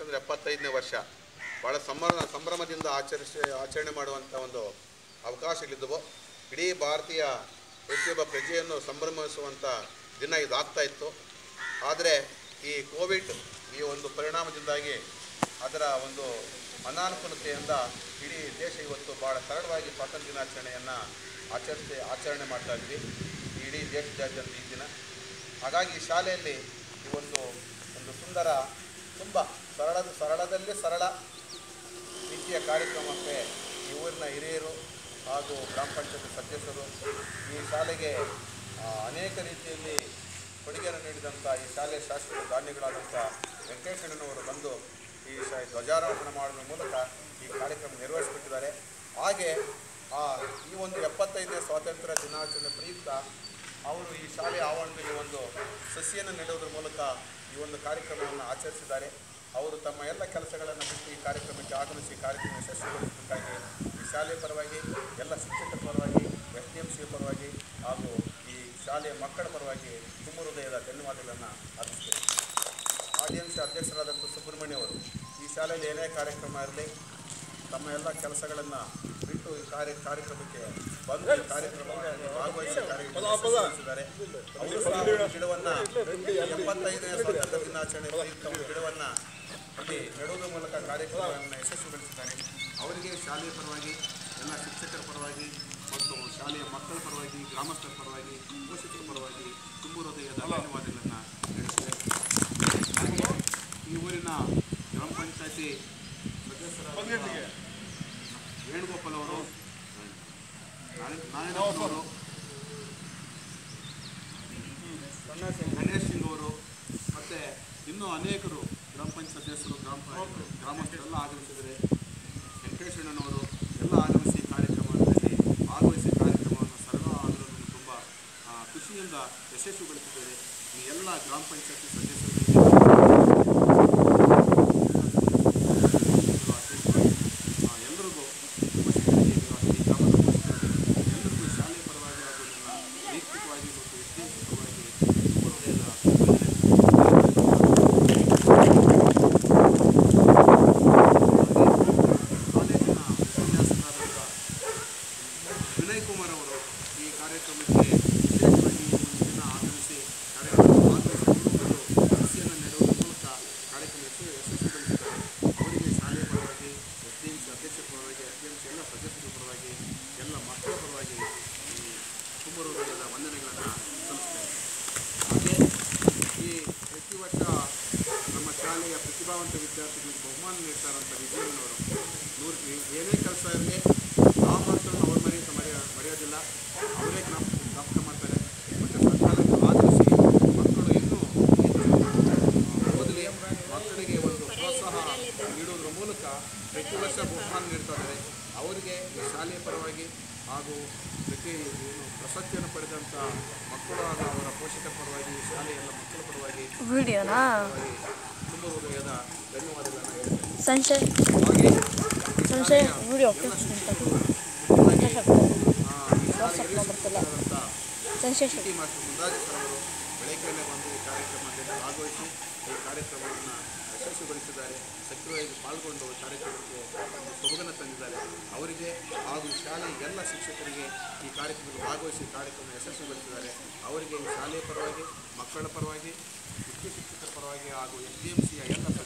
ಸ್ವಾತಂತ್ರ್ಯದ ಎಪ್ಪತ್ತೈದನೇ ವರ್ಷ ಭಾಳ ಸಂಭ್ರಮ ಸಂಭ್ರಮದಿಂದ ಆಚರಿಸಿ ಆಚರಣೆ ಮಾಡುವಂಥ ಒಂದು ಅವಕಾಶಗಳಿದ್ದವು ಇಡೀ ಭಾರತೀಯ ಪ್ರತಿಯೊಬ್ಬ ಪ್ರಜೆಯನ್ನು ಸಂಭ್ರಮಿಸುವಂಥ ದಿನ ಇದಾಗ್ತಾ ಇತ್ತು ಆದರೆ ಈ ಕೋವಿಡ್ ಈ ಒಂದು ಪರಿಣಾಮದಿಂದಾಗಿ ಅದರ ಒಂದು ಅನಾನುಕೂಲತೆಯಿಂದ ಇಡೀ ದೇಶ ಇವತ್ತು ಭಾಳ ಸರಳವಾಗಿ ಸ್ವಾತಂತ್ರ್ಯ ದಿನಾಚರಣೆಯನ್ನು ಆಚರಿಸಿ ಆಚರಣೆ ಮಾಡ್ತಾ ಇದ್ವಿ ಇಡೀ ದೇಶದಾದ್ಯಂತ ಈ ದಿನ ಹಾಗಾಗಿ ಈ ಶಾಲೆಯಲ್ಲಿ ಈ ಒಂದು ಒಂದು ಸುಂದರ ತುಂಬ ಸರಳದ ಸರಳದಲ್ಲಿ ಸರಳ ರೀತಿಯ ಕಾರ್ಯಕ್ರಮಕ್ಕೆ ಈ ಊರಿನ ಹಿರಿಯರು ಹಾಗೂ ಗ್ರಾಮ ಪಂಚಾಯತ್ ಸದಸ್ಯರು ಈ ಶಾಲೆಗೆ ಆ, ಅನೇಕ ರೀತಿಯಲ್ಲಿ ಕೊಡುಗೆಯನ್ನು ನೀಡಿದಂಥ ಈ ಶಾಲೆ ಶಾಸಕರು ದಾನಿಗಳಾದಂಥ ವೆಂಕಟೇಶಣ್ಣನವರು ಬಂದು ಈ ಶ ಧ್ವಜಾರೋಹಣ ಮಾಡುವ ಮೂಲಕ ಈ ಕಾರ್ಯಕ್ರಮ ನಿರ್ವಹಿಸಿಬಿಟ್ಟಿದ್ದಾರೆ ಹಾಗೆ ಆ ಈ ಒಂದು ಎಪ್ಪತ್ತೈದನೇ ಸ್ವಾತಂತ್ರ್ಯ ದಿನಾಚರಣೆ ಪ್ರಯುಕ್ತ ಅವರು ಈ ಶಾಲೆಯ ಆವರಣದಲ್ಲಿ ಒಂದು ಸಸಿಯನ್ನು ನೆಡುವುದರ ಮೂಲಕ ಈ ಒಂದು ಕಾರ್ಯಕ್ರಮವನ್ನು ಆಚರಿಸಿದ್ದಾರೆ ಅವರು ತಮ್ಮ ಎಲ್ಲ ಕೆಲಸಗಳನ್ನು ಬಿಟ್ಟು ಈ ಕಾರ್ಯಕ್ರಮಕ್ಕೆ ಆಗಮಿಸಿ ಕಾರ್ಯಕ್ರಮ ಯಶಸ್ವಿಗೊಳಿಸಬೇಕಾಗಿ ಈ ಶಾಲೆಯ ಪರವಾಗಿ ಎಲ್ಲ ಶಿಕ್ಷಕರ ಪರವಾಗಿ ಎಸ್ ಡಿ ಎಂ ಸಿ ಪರವಾಗಿ ಹಾಗೂ ಈ ಶಾಲೆಯ ಮಕ್ಕಳ ಪರವಾಗಿ ತುಂಬ ಹೃದಯದ ಧನ್ಯವಾದಗಳನ್ನು ಅರ್ಪಿಸ್ತೇನೆ ಆಡಿಯನ್ಸ್ ಅಧ್ಯಕ್ಷರಾದಂಥ ಸುಬ್ರಹ್ಮಣ್ಯ ಅವರು ಈ ಶಾಲೆಯಲ್ಲಿ ಏನೇ ಕಾರ್ಯಕ್ರಮ ಇರಲಿ ತಮ್ಮ ಎಲ್ಲ ಕೆಲಸಗಳನ್ನು ಬಿಟ್ಟು ಈ ಕಾರ್ಯ ಕಾರ್ಯಕ್ರಮಕ್ಕೆ ಬಂದು ಈ ಕಾರ್ಯಕ್ರಮದಲ್ಲಿ ಭಾಗವಹಿಸಿ ಕಾರ್ಯಕ್ರಮ ಯಶಸ್ವಿಗೊಳಿಸಿದ್ದಾರೆ ಅವರು ಸಹ ಒಂದು ಗಿಡವನ್ನು ಎಪ್ಪತ್ತೈದನೇ ಸ್ವಾತಂತ್ರ್ಯ ದಿನಾಚರಣೆ ಪ್ರಯುಕ್ತ ಒಂದು ಗಿಡವನ್ನು ಅಲ್ಲಿ ನೆಡುವುದರ ಮೂಲಕ ಕಾರ್ಯಕ್ರಮವನ್ನು ಯಶಸ್ವಿಗೊಳಿಸಿದ್ದಾರೆ ಅವರಿಗೆ ಶಾಲೆಯ ಪರವಾಗಿ ಎಲ್ಲ ಶಿಕ್ಷಕರ ಪರವಾಗಿ ಮತ್ತು ಶಾಲೆಯ ಮಕ್ಕಳ ಪರವಾಗಿ ಗ್ರಾಮಸ್ಥರ ಪರವಾಗಿ ಪೋಷಕರ ಪರವಾಗಿ ತುಂಬ ಹೃದಯದ ಧನ್ಯವಾದಗಳನ್ನು ತಿಳಿಸಿದೆ ಹಾಗೆ ಈ ಊರಿನ ಗ್ರಾಮ ಪಂಚಾಯತಿ ಸದಸ್ಯರಾದ ವೇಣುಗೋಪಾಲ್ ಅವರು ನಾರಾಯಣವರು ಗಣೇಶ್ ಸಿಂಗ್ ಅವರು ಮತ್ತು ಇನ್ನೂ ಅನೇಕರು ಗ್ರಾಮ ಪಂಚಾಯತ್ ಸದಸ್ಯರು ಗ್ರಾಮ ಪಂಚಾಯತ್ ಗ್ರಾಮಸ್ಥರೆಲ್ಲ ಆಗಮಿಸಿದರೆ ವೆಂಕಟೇಶ್ವರಣ್ಣನವರು ಎಲ್ಲ ಆಗಮಿಸಿ ಕಾರ್ಯಕ್ರಮದಲ್ಲಿ ಭಾಗವಹಿಸಿ ಕಾರ್ಯಕ್ರಮವನ್ನು ಸರಳ ಆಗಲು ತುಂಬ ಆ, ಖುಷಿಯಿಂದ ಯಶಸ್ವಿಗೊಳಿಸಿದ್ದೇವೆ ಈ ಎಲ್ಲ ಗ್ರಾಮ ಪಂಚಾಯತಿ ಸದಸ್ಯರಿಗೆ ಆ, ಎಲ್ರಿಗೂ ಪೋಷಕರಿಗೆ ಈ ಗ್ರಾಮದ ಪೋಷಕರಿಗೆ ಎಲ್ರಿಗೂ ಶಾಲೆ ಪರವಾಗಿ ಹಾಗೂ ನನ್ನ ವೈಯಕ್ತಿಕವಾಗಿ ಮತ್ತು ವಿದ್ಯಾರ್ಥಿ ಪರವಾಗಿ ತುಂಬ ಹೃದಯದ ಕಾಲೇಜಿನ ಉಪನ್ಯಾಸಕರಾದಂಥ ವಿನಯ್ ಕುಮಾರ್ ಅವರು ಈ ಕಾರ್ಯಕ್ರಮಕ್ಕೆ ವಿಶೇಷವಾಗಿ ಈ ಒಂದು ದಿನ ಆಗಮಿಸಿ ಕಾರ್ಯಕ್ರಮ ಭಾಗವಹಿಸಿಕೊಂಡು ಸಸಿಯನ್ನು ನೆಡುವುದರ ಮೂಲಕ ಕಾರ್ಯಕ್ರಮ ಯಶಸ್ವಿ ಯಶಸ್ವಿಗೊಳಿಸಿದ್ದಾರೆ ಅವರಿಗೆ ಶಾಲೆಯ ಪರವಾಗಿ ಎಸ್ ಡಿ ಎಂ ಸಿ ಅಧ್ಯಕ್ಷರ ಪರವಾಗಿ ಎಸ್ ಡಿ ಎಂ ಸಿ ಎಲ್ಲ ಸದಸ್ಯರ ಪರವಾಗಿ ಎಲ್ಲ ಮಕ್ಕಳ ಪರವಾಗಿ ಈ ತುಂಬ ಹೃದಯದ ವಂದನೆಗಳನ್ನು ಸಲ್ಲಿಸ್ತೇನೆ ಹಾಗೆ ಈ ಪ್ರತಿ ವರ್ಷ ನಮ್ಮ ಶಾಲೆಯ ಪ್ರತಿಭಾವಂತ ವಿದ್ಯಾರ್ಥಿಗಳಿಗೆ ಬಹುಮಾನ ನೀಡ್ತಾರಂಥ ವಿಜಯನವರು ನೂರು ಏನೇ ಕೆಲಸ ಇರಲಿ ನಾವು ಮಾತ್ರ ಅವ್ರ ಮನೆ ಮರೆಯ ಮರೆಯೋದಿಲ್ಲ ಅವರೇ ಜ್ಞಾಪ ಜ್ಞಾಪಕ ಮಾಡ್ತಾರೆ ಮತ್ತು ಸರ್ಕಾರಕ್ಕೆ ಆಧರಿಸಿ ಮಕ್ಕಳು ಇನ್ನೂ ಹೆಚ್ಚು ಓದಲಿ ಮಕ್ಕಳಿಗೆ ಒಂದು ಪ್ರೋತ್ಸಾಹ ನೀಡುವುದರ ಮೂಲಕ ಪ್ರತಿ ವರ್ಷ ಬಹುಮಾನ ನೀಡ್ತಾ ಇದ್ದಾರೆ ಅವರಿಗೆ ಈ ಶಾಲೆಯ ಪರವಾಗಿ ಹಾಗೂ ಪ್ರತಿ ಏನು ಪ್ರಶಸ್ತಿಯನ್ನು ಪಡೆದಂಥ ಮಕ್ಕಳು ಹಾಗೂ ಅವರ ಪೋಷಕರ ಪರವಾಗಿ ಈ ಶಾಲೆಯ ಎಲ್ಲ ಮಕ್ಕಳ ಪರವಾಗಿ ವಿಡಿಯೋನಾ ಪರವಾಗಿ ತುಂಬ ಹೃದಯದ ಧನ್ಯವಾದಗಳನ್ನು ಹೇಳ್ತೇನೆ ಸಂಶಯ ಹಾಗೆ ಸಂಶಯ ವಿಡಿಯೋ ಎಲ್ಲ ಶಿಕ್ಷಕರು ಮುಖ್ಯವಾಗಿ ಆ, ಈ ಶಾಲೆಗೆ ಬರ್ತಿಲ್ಲ ಆದಂಥ ಸಂಶಯ ಟಿ ಮಾಸ್ಟರ್ ಮುಂದಾಜ್ ಸರ್ ಅವರು ಬೆಳಗ್ಗೆನೆ ಬಂದು ಈ ಕಾರ್ಯಕ್ರಮದಲ್ಲಿ ಭಾಗವಹಿಸಿ ಈ ಕಾರ್ಯಕ್ರಮವನ್ನು ಯಶಸ್ವಿಗೊಳಿಸಿದ್ದಾರೆ ಸಕ್ರಿಯವಾಗಿ ಪಾಲ್ಗೊಂಡು ಈ ಕಾರ್ಯಕ್ರಮಕ್ಕೆ ಒಂದು ಸೊಬಗನ್ನು ತಂದಿದ್ದಾರೆ ಅವರಿಗೆ ಹಾಗೂ ಈ ಶಾಲೆಯ ಎಲ್ಲ ಶಿಕ್ಷಕರಿಗೆ ಈ ಕಾರ್ಯಕ್ರಮದಲ್ಲಿ ಭಾಗವಹಿಸಿ ಕಾರ್ಯಕ್ರಮ ಯಶಸ್ವಿಗೊಳಿಸಿದ್ದಾರೆ ಅವರಿಗೆ ಈ ಶಾಲೆಯ ಪರವಾಗಿ ಮಕ್ಕಳ ಪರವಾಗಿ ಮುಖ್ಯ ಶಿಕ್ಷಕರ ಪರವಾಗಿ ಹಾಗೂ ಎಸ್ ಡಿ ಎಂ ಸಿಯ ಎಲ್ಲ